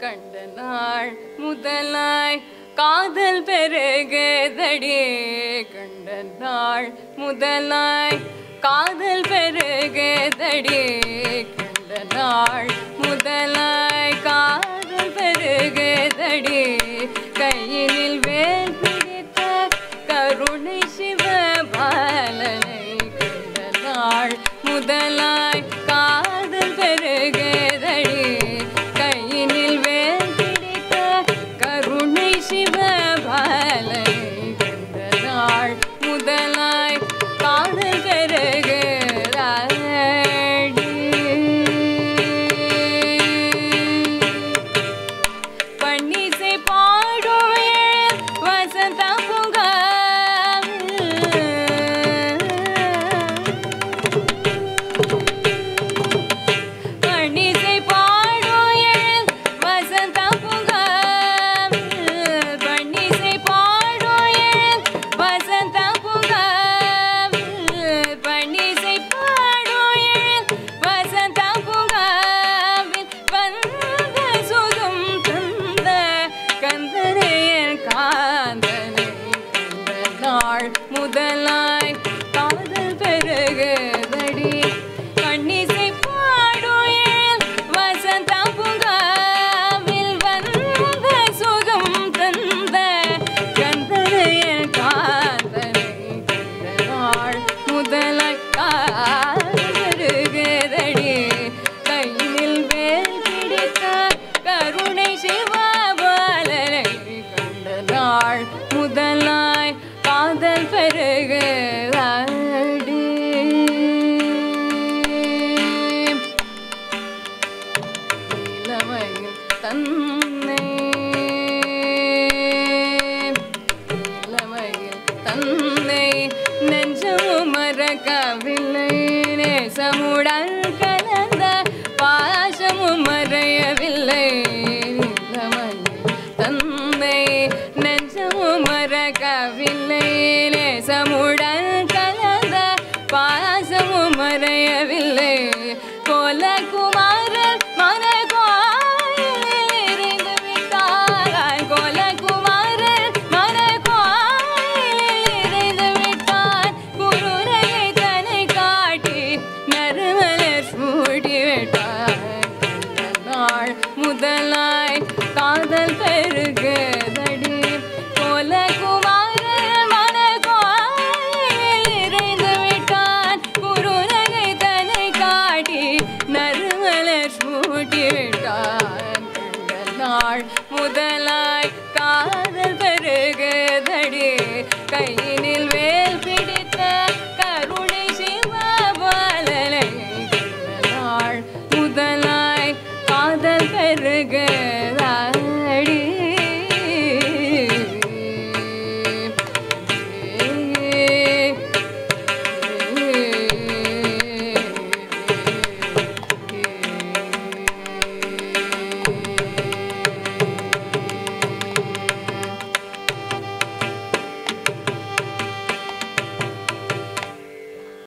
கண்ட நாள் முதலாய் காதல் பெருகுதடி கண்ட நாள் முதலாய் காதல் பெருகுதடி கண்ட நாள் முதலாய் காதல் பெருகுதடி கையினில் வேல் பிடித்த கருணை சிவ பாலனை கண்ட நாள் முதலாய் காதல் பெருகுதடி கையினில் வேல் பிடித்த கருணை சிவ பாலனை கண்ட நாள் முதலாய் காதல் பெருகுதடி பன்னிசை பாடும் வசந்த பன்னிசை பாடும் வசந்த பன்னிசை பாடும் வசந்த பன்னிசை பாடும் வசந்த வந்த சுகம் தந்த கந்தரையன் காந்தனை கண்ட நாள் முதலாய் காதல் பெருகுதடி கண்ணிசை பாடும் வசந்த பூங்காவில் வந்த சுகம் தந்த கந்தரையன் காந்தனை கண்ட நாள் முதலாய் காதல் பெருகுதடி கையில் வேல் பிடித்த கருணை சிவபாலனை கண்ட நாள் முதலாய் காதல் பெருகுதடி இளமையில் தன்னை இளமையில் தன்னை நெஞ்சமும் மறக்கவில்லை நேசமுடன் கலந்த பாசமும் மறையவில்லை இளமையில் தன்னை நெஞ்சமும் மறக்கவில்லை நேசமுடன் கலந்த பாசமும் மறையவில்லை கோலகுமாரன் மனகோயில் எரிந்து விட்டார் கோலகுமாரன் மனகோயில் எரிந்து விட்டார் குருரையை தன்னை காட்டி நறுமலர் சூடி விட்டார் கண்ட நாள் முதலாய் காதல் பெருகுதடி கோலகுமாரன் மனகோயில் இறைந்து விட்டான் குருநகை தன்னை காட்டி நறுமலர் சூட்டி விட்டான் கண்ட நாள் முதலாய் காதல் பெருகுதடி கையில்